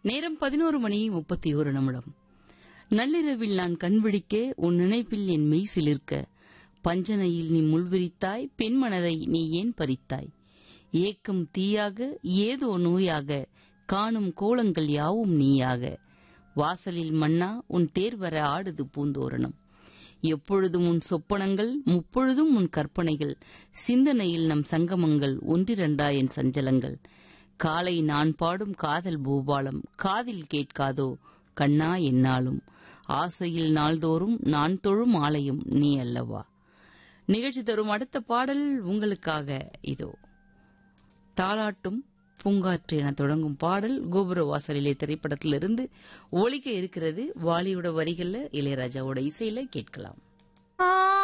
நேரம் பதினோரு மணி முப்பத்தி ஒரு நிமிடம் நள்ளிரவில் நான் கண்விழிக்க உன் நினைப்பில் என் மெய் சிலிர்க்க பஞ்சனையில் நீ முள்விரித்தாய் பெண் மனதை நீ ஏன் பறித்தாய் ஏக்கம் தீயாக ஏதோ நோயாக காணும் கோலங்கள் யாவும் நீயாக வாசலில் மன்னா உன் தேர் வர ஆடுது பூந்தோரணம் எப்பொழுதும் உன் சொப்பனங்கள் முப்பொழுதும் உன் கற்பனைகள் சிந்தனையில் நம் சங்கமங்கள் ஒன்றிரண்டா என் சஞ்சலங்கள் காலை நான் பாடும் காதல் பூபாலம் காதில் கேட்காதோ கண்ணா என்னாலும் ஆசையில் நாள்தோறும் நான் தொழும் ஆலயம் நீ அல்லவா நிகழ்ச்சி தரும் அடுத்த பாடல் உங்களுக்காக இதோ தாளாட்டும் பூங்காற்று என தொடங்கும் பாடல் கோபுர வாசலிலே திரைப்படத்திலிருந்து ஒலிக்க இருக்கிறது வாலியோட வரிகள்ல இளையராஜாவோட இசையில கேட்கலாம்